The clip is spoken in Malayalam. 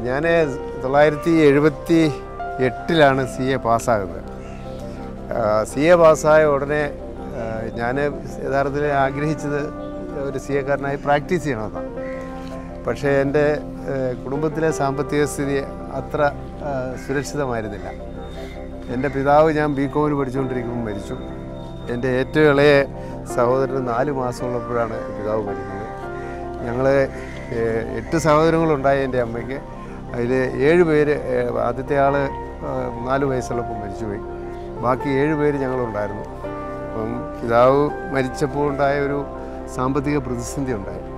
ഞാൻ തൊള്ളായിരത്തി എഴുപത്തി എട്ടിലാണ് സി എ പാസ്സാകുന്നത് സി എ പാസ്സായ ഉടനെ ഞാൻ യഥാർത്ഥത്തിൽ ആഗ്രഹിച്ചത് ഒരു സി എക്കാരനായി പ്രാക്ടീസ് ചെയ്യണമെന്നാണ് പക്ഷേ എൻ്റെ ഏഹ്, കുടുംബത്തിലെ സാമ്പത്തിക സ്ഥിതി അത്ര ആ, സുരക്ഷിതമായിരുന്നില്ല എൻ്റെ പിതാവ് ഞാൻ ബി കോമിന് പഠിച്ചുകൊണ്ടിരിക്കുമ്പോൾ മരിച്ചു എൻ്റെ ഏറ്റവും ഇളയ സഹോദരന് നാല് മാസമുള്ളപ്പോഴാണ് പിതാവ് മരിക്കുന്നത് ഞങ്ങൾ എട്ട് സഹോദരങ്ങളുണ്ടായി എൻ്റെ അമ്മയ്ക്ക് അതിൽ ഏഴ് പേര് ഏഹ്, ആദ്യത്തെ ആൾ നാല് വയസ്സുള്ളപ്പോൾ മരിച്ചുപോയി ബാക്കി ഏഴ് പേര് ഞങ്ങളുണ്ടായിരുന്നു അപ്പം പിതാവ് മരിച്ചപ്പോൾ ഉണ്ടായ ഒരു സാമ്പത്തിക പ്രതിസന്ധി ഉണ്ടായി